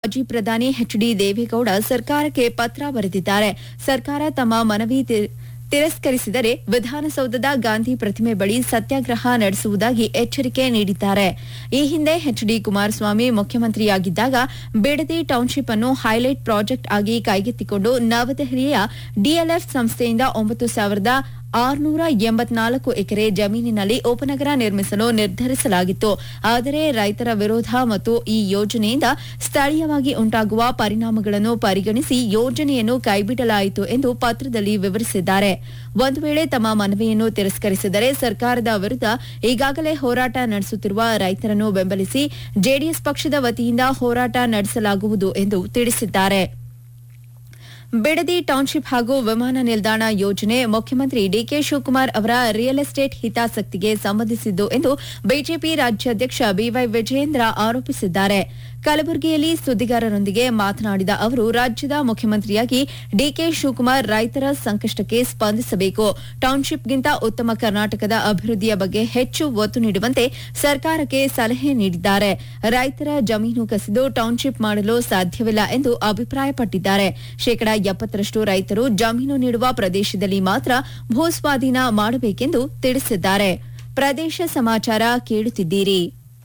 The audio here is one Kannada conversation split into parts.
ಮಾಜಿ ಪ್ರಧಾನಿ ಎಚ್ ಡಿ ದೇವೇಗೌಡ ಸರ್ಕಾರಕ್ಕೆ ಪತ್ರ ಬರೆದಿದ್ದಾರೆ ಸರ್ಕಾರ ತಮ್ಮ ಮನವಿ ತಿ- ತಿರಸ್ಕರಿಸಿದರೆ ವಿಧಾನಸೌಧದ ಗಾಂಧಿ ಪ್ರತಿಮೆ ಬಳಿ ಸತ್ಯಾಗ್ರಹ ನಡೆಸುವುದಾಗಿ ಎಚ್ಚರಿಕೆ ನೀಡಿದ್ದಾರೆ ಈ ಹಿಂದೆ ಎಚ್ ಡಿ ಕುಮಾರಸ್ವಾಮಿ ಮುಖ್ಯಮಂತ್ರಿಯಾಗಿದ್ದಾಗ ಬಿಡದಿ ಟೌನ್ಶಿಪ್ ಅನ್ನು ಹೈಲೈಟ್ ಪ್ರಾಜೆಕ್ಟ್ ಆಗಿ ಕೈಗೆತ್ತಿಕೊಂಡು ನವದೆಹಲಿಯ ಡಿಎಲ್ಎಫ್ ಸಂಸ್ಥೆಯಿಂದ ಒಂಬತ್ತು ಸಾವಿರದ ಆರುನೂರ ಎಂಬತ್ನಾಲ್ಕು ಎಕರೆ ಜಮೀನಿನಲ್ಲಿ ಉಪನಗರ ನಿರ್ಮಿಸಲು ನಿರ್ಧರಿಸಲಾಗಿತ್ತು ಆದರೆ ರೈತರ ವಿರೋಧ ಮತ್ತು ಈ ಯೋಜನೆಯಿಂದ ಸ್ಥಳೀಯವಾಗಿ ಉಂಟಾಗುವ ಪರಿಣಾಮಗಳನ್ನು ಪರಿಗಣಿಸಿ ಯೋಜನೆಯನ್ನು ಕೈಬಿಡಲಾಯಿತು ಎಂದು ಪತ್ರದಲ್ಲಿ ವಿವರಿಸಿದ್ದಾರೆ ಒಂದು ವೇಳೆ ತಮ್ಮ ಮನವಿಯನ್ನು ತಿರಸ್ಕರಿಸಿದರೆ ಸರ್ಕಾರದ ವಿರುದ್ಧ ಈಗಾಗಲೇ ಹೋರಾಟ ನಡೆಸುತ್ತಿರುವ ರೈತರನ್ನು ಬೆಂಬಲಿಸಿ ಜೆಡಿಎಸ್ ಪಕ್ಷದ ವತಿಯಿಂದ ಹೋರಾಟ ನಡೆಸಲಾಗುವುದು ಎಂದು ತಿಳಿಸಿದ್ದಾರೆ ಬಿಡದಿ ಟೌನ್ಶಿಪ್ ಹಾಗೂ ವಿಮಾನ ನಿಲ್ದಾಣ ಯೋಜನೆ ಮುಖ್ಯಮಂತ್ರಿ ಡಿಕೆ ಶಿವಕುಮಾರ್ ಅವರ ರಿಯಲ್ ಎಸ್ಟೇಟ್ ಹಿತಾಸಕ್ತಿಗೆ ಸಂಬಂಧಿಸಿದ್ದು ಎಂದು ಬಿಜೆಪಿ ರಾಜ್ಯಾಧ್ಯಕ್ಷ ಬಿವೈ ವಿಜಯೇಂದ್ರ ಆರೋಪಿಸಿದ್ದಾರೆ ಕಲಬುರಗಿಯಲ್ಲಿ ಸುದ್ದಿಗಾರರೊಂದಿಗೆ ಮಾತನಾಡಿದ ಅವರು ರಾಜ್ಯದ ಮುಖ್ಯಮಂತ್ರಿಯಾಗಿ ಡಿಕೆ ಶಿವಕುಮಾರ್ ರೈತರ ಸಂಕಷ್ಟಕ್ಕೆ ಸ್ಪಂದಿಸಬೇಕು ಟೌನ್ಶಿಪ್ಗಿಂತ ಉತ್ತಮ ಕರ್ನಾಟಕದ ಅಭಿವೃದ್ಧಿಯ ಬಗ್ಗೆ ಹೆಚ್ಚು ಒತ್ತು ನೀಡುವಂತೆ ಸರ್ಕಾರಕ್ಕೆ ಸಲಹೆ ನೀಡಿದ್ದಾರೆ ರೈತರ ಜಮೀನು ಕಸಿದು ಟೌನ್ಶಿಪ್ ಮಾಡಲು ಸಾಧ್ಯವಿಲ್ಲ ಎಂದು ಅಭಿಪ್ರಾಯಪಟ್ಟಿದ್ದಾರೆ ಶೇಕಡಾ ಎಪ್ಪತ್ತರಷ್ಟು ರೈತರು ಜಮೀನು ನೀಡುವ ಪ್ರದೇಶದಲ್ಲಿ ಮಾತ್ರ ಭೂಸ್ವಾಧೀನ ಮಾಡಬೇಕೆಂದು ತಿಳಿಸಿದ್ದಾರೆ ಪ್ರದೇಶ ಸಮಾಚಾರ ಕೇಳುತ್ತಿದ್ದೀರಿ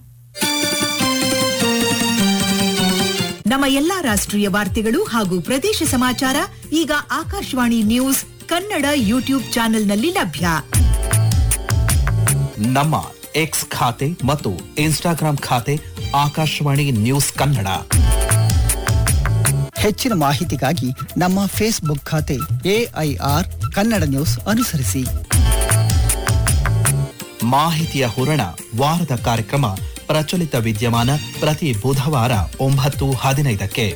ನಮ್ಮ ಎಲ್ಲಾ ರಾಷ್ಟ್ರೀಯ ವಾರ್ತೆಗಳು ಹಾಗೂ ಪ್ರದೇಶ ಸಮಾಚಾರ ಈಗ ಆಕಾಶವಾಣಿ ನ್ಯೂಸ್ ಕನ್ನಡ ಯೂಟ್ಯೂಬ್ ಚಾನೆಲ್ನಲ್ಲಿ ಲಭ್ಯ ನಮ್ಮ ಎಕ್ಸ್ ಖಾತೆ ಮತ್ತು ಇನ್ಸ್ಟಾಗ್ರಾಂ ಖಾತೆ ಆಕಾಶವಾಣಿ ನ್ಯೂಸ್ ಕನ್ನಡ ಹೆಚ್ಚಿನ ಮಾಹಿತಿಗಾಗಿ ನಮ್ಮ ಫೇಸ್ಬುಕ್ ಖಾತೆ ಎಐಆರ್ ಕನ್ನಡ ನ್ಯೂಸ್ ಅನುಸರಿಸಿ ಮಾಹಿತಿಯ ಹೂರಣ ವಾರದ ಕಾರ್ಯಕ್ರಮ ಪ್ರಚಲಿತ ವಿದ್ಯಮಾನ ಪ್ರತಿ ಬುಧವಾರ ಒಂಬತ್ತು ಹದಿನೈದಕ್ಕೆ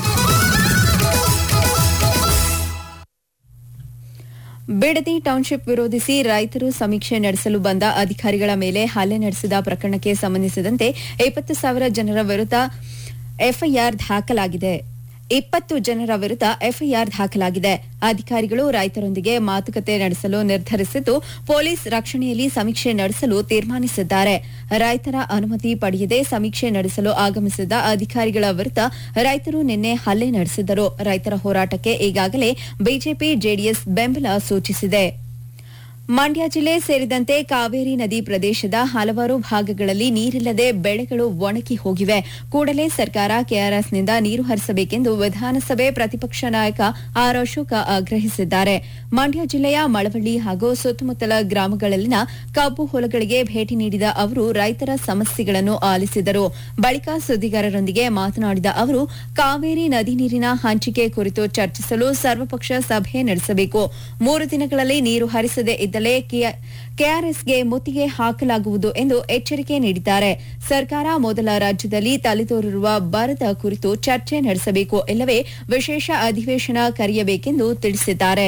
ಬಿಡದಿ ಟೌನ್ಶಿಪ್ ವಿರೋಧಿಸಿ ರೈತರು ಸಮೀಕ್ಷೆ ನಡೆಸಲು ಬಂದ ಅಧಿಕಾರಿಗಳ ಮೇಲೆ ಹಲ್ಲೆ ನಡೆಸಿದ ಪ್ರಕರಣಕ್ಕೆ ಸಂಬಂಧಿಸಿದಂತೆ ಇಪ್ಪತ್ತು ಸಾವಿರ ಜನರ ವಿರುದ್ಧ ಎಫ್ಐಆರ್ ದಾಖಲಾಗಿದೆ ಇಪ್ಪತ್ತು ಜನರ ವಿರುದ್ಧ ಎಫ್ಐಆರ್ ದಾಖಲಾಗಿದೆ ಅಧಿಕಾರಿಗಳು ರೈತರೊಂದಿಗೆ ಮಾತುಕತೆ ನಡೆಸಲು ನಿರ್ಧರಿಸಿದ್ದು ಪೊಲೀಸ್ ರಕ್ಷಣೆಯಲ್ಲಿ ಸಮೀಕ್ಷೆ ನಡೆಸಲು ತೀರ್ಮಾನಿಸಿದ್ದಾರೆ ರೈತರ ಅನುಮತಿ ಪಡೆಯದೆ ಸಮೀಕ್ಷೆ ನಡೆಸಲು ಆಗಮಿಸಿದ ಅಧಿಕಾರಿಗಳ ವಿರುದ್ಧ ರೈತರು ನಿನ್ನೆ ಹಲ್ಲೆ ನಡೆಸಿದ್ದರು ರೈತರ ಹೋರಾಟಕ್ಕೆ ಈಗಾಗಲೇ ಬಿಜೆಪಿ ಜೆಡಿಎಸ್ ಬೆಂಬಲ ಸೂಚಿಸಿದೆ ಮಂಡ್ಯ ಜಿಲ್ಲೆ ಸೇರಿದಂತೆ ಕಾವೇರಿ ನದಿ ಪ್ರದೇಶದ ಹಲವಾರು ಭಾಗಗಳಲ್ಲಿ ನೀರಿಲ್ಲದೆ ಬೆಳೆಗಳು ಒಣಗಿ ಹೋಗಿವೆ ಕೂಡಲೇ ಸರ್ಕಾರ ಕೆಆರ್ಎಸ್ನಿಂದ ನೀರು ಹರಿಸಬೇಕೆಂದು ವಿಧಾನಸಭೆ ಪ್ರತಿಪಕ್ಷ ನಾಯಕ ಆರ್ ಅಶೋಕ ಆಗ್ರಹಿಸಿದ್ದಾರೆ ಮಂಡ್ಯ ಜಿಲ್ಲೆಯ ಮಳವಳ್ಳಿ ಹಾಗೂ ಸುತ್ತಮುತ್ತಲ ಗ್ರಾಮಗಳಲ್ಲಿನ ಕಬ್ಬು ಹೊಲಗಳಿಗೆ ಭೇಟಿ ನೀಡಿದ ಅವರು ರೈತರ ಸಮಸ್ಯೆಗಳನ್ನು ಆಲಿಸಿದರು ಬಳಿಕ ಸುದ್ದಿಗಾರರೊಂದಿಗೆ ಮಾತನಾಡಿದ ಅವರು ಕಾವೇರಿ ನದಿ ನೀರಿನ ಹಂಚಿಕೆ ಕುರಿತು ಚರ್ಚಿಸಲು ಸರ್ವಪಕ್ಷ ಸಭೆ ನಡೆಸಬೇಕು ಮೂರು ದಿನಗಳಲ್ಲಿ ನೀರು ಹರಿಸದೇ ಇದ್ದಲ್ಲಿ ಕೆಆರ್ಎಸ್ಗೆ ಮುತ್ತಿಗೆ ಹಾಕಲಾಗುವುದು ಎಂದು ಎಚ್ಚರಿಕೆ ನೀಡಿದ್ದಾರೆ ಸರ್ಕಾರ ಮೊದಲ ರಾಜ್ಯದಲ್ಲಿ ತಲೆದೋರಿರುವ ಬರದ ಕುರಿತು ಚರ್ಚೆ ನಡೆಸಬೇಕು ಇಲ್ಲವೇ ವಿಶೇಷ ಅಧಿವೇಶನ ಕರೆಯಬೇಕೆಂದು ತಿಳಿಸಿದ್ದಾರೆ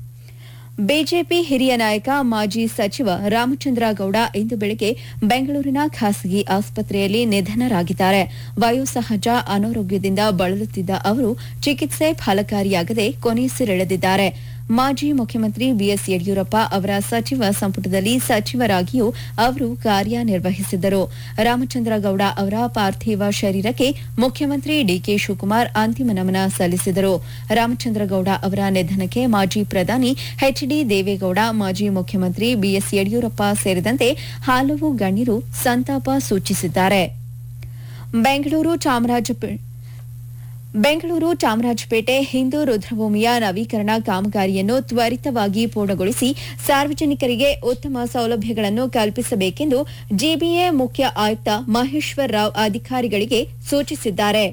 ಬಿಜೆಪಿ ಹಿರಿಯ ನಾಯಕ ಮಾಜಿ ಸಚಿವ ರಾಮಚಂದ್ರ ಗೌಡ ಇಂದು ಬೆಳಗ್ಗೆ ಬೆಂಗಳೂರಿನ ಖಾಸಗಿ ಆಸ್ಪತ್ರೆಯಲ್ಲಿ ನಿಧನರಾಗಿದ್ದಾರೆ ವಯೋಸಹಜ ಅನಾರೋಗ್ಯದಿಂದ ಬಳಲುತ್ತಿದ್ದ ಅವರು ಚಿಕಿತ್ಸೆ ಫಲಕಾರಿಯಾಗದೆ ಕೊನೆಯುಸಿರೆಳೆದಿದ್ದಾರೆ ಮಾಜಿ ಮುಖ್ಯಮಂತ್ರಿ ಬಿಎಸ್ ಯಡಿಯೂರಪ್ಪ ಅವರ ಸಚಿವ ಸಂಪುಟದಲ್ಲಿ ಸಚಿವರಾಗಿಯೂ ಅವರು ಕಾರ್ಯನಿರ್ವಹಿಸಿದ್ದರು ರಾಮಚಂದ್ರ ಗೌಡ ಅವರ ಪಾರ್ಥಿವ ಶರೀರಕ್ಕೆ ಮುಖ್ಯಮಂತ್ರಿ ಡಿಕೆ ಶಿವಕುಮಾರ್ ಅಂತಿಮ ನಮನ ಸಲ್ಲಿಸಿದರು ರಾಮಚಂದ್ರ ಗೌಡ ಅವರ ನಿಧನಕ್ಕೆ ಮಾಜಿ ಪ್ರಧಾನಿ ಎಚ್ ಡಿ ದೇವೇಗೌಡ ಮಾಜಿ ಮುಖ್ಯಮಂತ್ರಿ ಬಿಎಸ್ ಯಡಿಯೂರಪ್ಪ ಸೇರಿದಂತೆ ಹಲವು ಗಣ್ಯರು ಸಂತಾಪ ಸೂಚಿಸಿದ್ದಾರೆ ಬೆಂಗಳೂರು ಚಾಮರಾಜಪೇಟೆ ಬೆಂಗಳೂರು ಚಾಮರಾಜಪೇಟೆ ಹಿಂದೂ ರುದ್ರಭೂಮಿಯ ನವೀಕರಣ ಕಾಮಗಾರಿಯನ್ನು ತ್ವರಿತವಾಗಿ ಪೂರ್ಣಗೊಳಿಸಿ ಸಾರ್ವಜನಿಕರಿಗೆ ಉತ್ತಮ ಸೌಲಭ್ಯಗಳನ್ನು ಕಲ್ಪಿಸಬೇಕೆಂದು ಜಿಬಿಎ ಮುಖ್ಯ ಆಯುಕ್ತ ಮಹೇಶ್ವರ್ ರಾವ್ ಅಧಿಕಾರಿಗಳಿಗೆ ಸೂಚಿಸಿದ್ದಾರೆ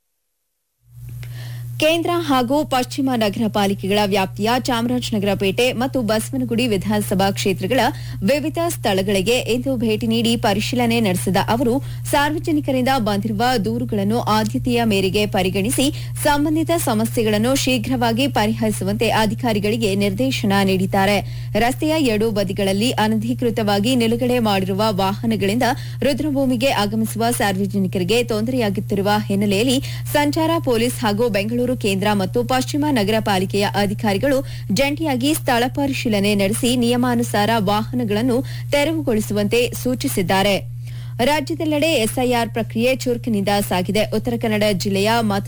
ಕೇಂದ್ರ ಹಾಗೂ ಪಶ್ಚಿಮ ನಗರ ಪಾಲಿಕೆಗಳ ವ್ಯಾಪ್ತಿಯ ಚಾಮರಾಜನಗರ ಪೇಟೆ ಮತ್ತು ಬಸವನಗುಡಿ ವಿಧಾನಸಭಾ ಕ್ಷೇತ್ರಗಳ ವಿವಿಧ ಸ್ಥಳಗಳಿಗೆ ಇಂದು ಭೇಟಿ ನೀಡಿ ಪರಿಶೀಲನೆ ನಡೆಸಿದ ಅವರು ಸಾರ್ವಜನಿಕರಿಂದ ಬಂದಿರುವ ದೂರುಗಳನ್ನು ಆದ್ಯತೆಯ ಮೇರೆಗೆ ಪರಿಗಣಿಸಿ ಸಂಬಂಧಿತ ಸಮಸ್ಯೆಗಳನ್ನು ಶೀಘ್ರವಾಗಿ ಪರಿಹರಿಸುವಂತೆ ಅಧಿಕಾರಿಗಳಿಗೆ ನಿರ್ದೇಶನ ನೀಡಿದ್ದಾರೆ ರಸ್ತೆಯ ಎರಡೂ ಬದಿಗಳಲ್ಲಿ ಅನಧಿಕೃತವಾಗಿ ನಿಲುಗಡೆ ಮಾಡಿರುವ ವಾಹನಗಳಿಂದ ರುದ್ರಭೂಮಿಗೆ ಆಗಮಿಸುವ ಸಾರ್ವಜನಿಕರಿಗೆ ತೊಂದರೆಯಾಗುತ್ತಿರುವ ಹಿನ್ನೆಲೆಯಲ್ಲಿ ಸಂಚಾರ ಪೊಲೀಸ್ ಹಾಗೂ ಬೆಂಗಳೂರು ಕೇಂದ್ರ ಮತ್ತು ಪಶ್ಚಿಮ ನಗರ ಪಾಲಿಕೆಯ ಅಧಿಕಾರಿಗಳು ಜಂಟಿಯಾಗಿ ಸ್ಥಳ ಪರಿಶೀಲನೆ ನಡೆಸಿ ನಿಯಮಾನುಸಾರ ವಾಹನಗಳನ್ನು ತೆರವುಗೊಳಿಸುವಂತೆ ಸೂಚಿಸಿದ್ದಾರೆ ರಾಜ್ಯದೆಲ್ಲೆಡೆ ಎಸ್ಐಆರ್ ಪ್ರಕ್ರಿಯೆ ಚುರುಕಿನಿಂದ ಸಾಗಿದೆ ಉತ್ತರ ಕನ್ನಡ ಜಿಲ್ಲೆಯ ಮತ